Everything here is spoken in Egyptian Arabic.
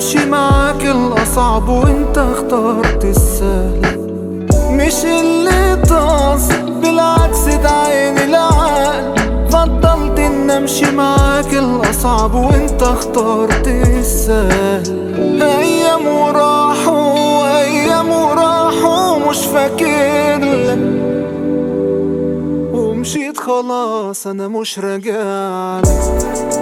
امشي معاك الاصعب وانت اخترت السهل مش اللي طاس بالعكس ده عيني العقل فضلت ان امشي معاك الاصعب وانت اخترت السهل ايام وراحوا ايام وراحوا مش فاكر لك ومشيت خلاص انا مش راجع لك